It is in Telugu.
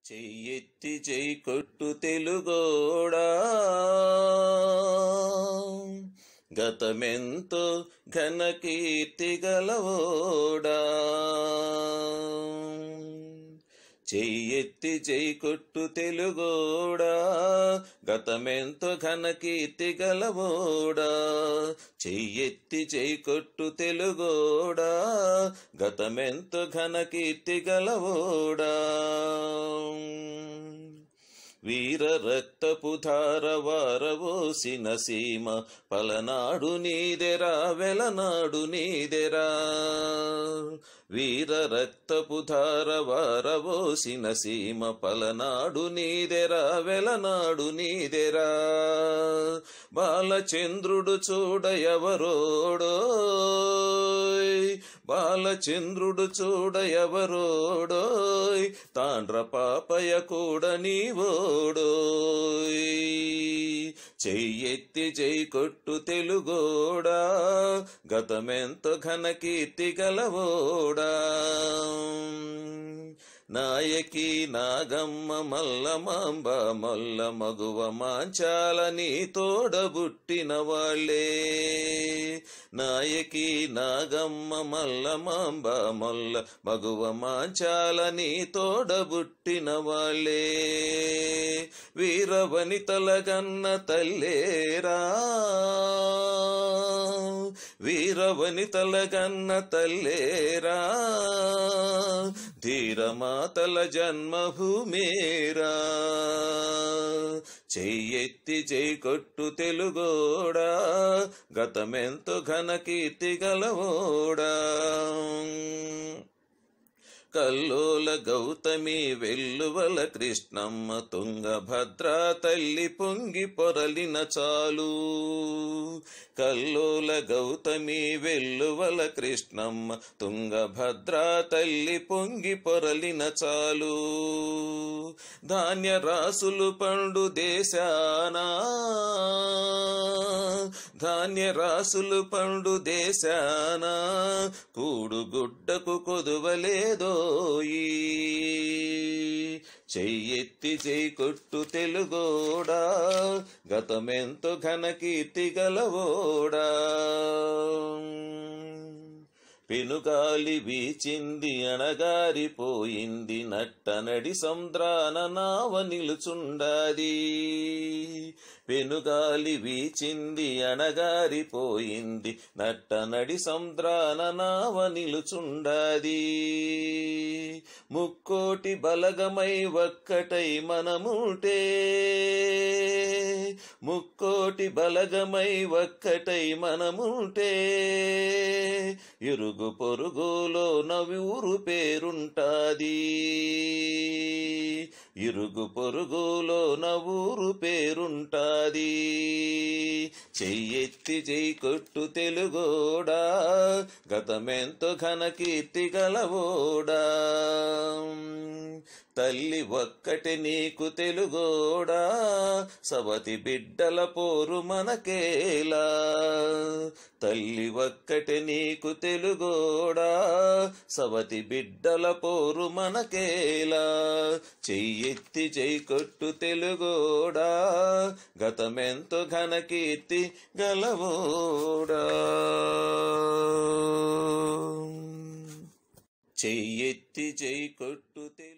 చెయ్యెత్తి చెయ్యి కొట్టు తెలుగోడా గతమెంతో ఘన కీర్తి గలవోడా చెయ్యెత్తి చెయ్యి కొట్టు తెలుగోడా గతమెంతో ఘన కీర్తి గలవోడా చెయ్యెత్తి చెయ్యి కొట్టు తెలుగోడా గతమెంతో ఘన కీర్తి గలవోడా వీర రక్తపు ధార వారవోసిన సీమ పలనాడు నీదెరా వెలనాడు నీదెరా వీర రక్తపు ధార వారవోసిన సీమ పలనాడు నీదెరా వెలనాడు నీదెరా బాలచంద్రుడు చూడ ఎవరోడోయ్ బాలచంద్రుడు చూడ ఎవరోడోయ్ తాండ్ర పాపయ కూడా నీవోడోయ్ చెయ్యెత్తి చెయ్యి కొట్టు తెలుగోడా గతమెంతో ఘన కీర్తి గలవోడా నాయకి నాగమ్మ మల్లమాంబ మొల్ల మగువ మాంచాల నీ తోడబుట్టిన వాళ్ళే నాయకి నాగమ్మ మల్లమాంబ మొల్ల మగువ మాంచాల నీ తోడబుట్టిన వాళ్ళే వీరవనితల గన్న తల్లేరా వీరవనితల గన్న తల్లేరా ధీరమాతల జన్మభూమేరా చెయ్యెత్తి చెయ్యి కొట్టు తెలుగోడా గతమెంతో ఘన కీర్తి గలవోడా కల్లోల గౌతమి వెల్లువల కృష్ణమ్మ తుంగభద్ర తల్లి పొంగి పొరలిన చాలు కల్లోల గౌతమి వెల్లువల కృష్ణమ్మ తుంగభద్ర తల్లి పొంగి పొరలిన చాలు ధాన్య రాసులు పండు దేశానా ధాన్య రాసులు పండు దేశానా కూడు గుడ్డకు కొదువలేదోయి చెయ్యెత్తి చెయ్యి కొట్టు తెలుగోడా గతమెంతో ఘన కీర్తి గలవోడా పెనుగాలి వీచింది అణగారిపోయింది నట్టనడి సముద్రాన నావ నిలుచుండాది పెనుగాలి వీచింది అణగారిపోయింది నట్టనడి సముద్రాన నావ నిలుచుండాది ముక్కోటి బలగమై ఒక్కటై మనముంటే ముక్కోటి బలగమై ఒక్కటై మనముంటే ఇరుగు పొరుగులో నవ్వురు పేరుంటాది ఇరుగు పొరుగులో నవ్వురు పేరుంటాది చెయ్యెత్తి చెయ్యి కొట్టు తెలుగోడా గతమెంతో ఘన కీర్తి గలవోడా తల్లి ఒక్కటి నీకు తెలుగోడా సవతి బిడ్డల పోరు మనకేలా తల్లి ఒక్కటి నీకు తెలుగోడా సవతి బిడ్డల పోరు మనకేలా చెయ్యెత్తి చెయ్యి కొట్టు తెలుగోడా గతమెంతో ఘన కీర్తి గలవోడా చెయ్యెత్తి చెయ్యి కొట్టు తె-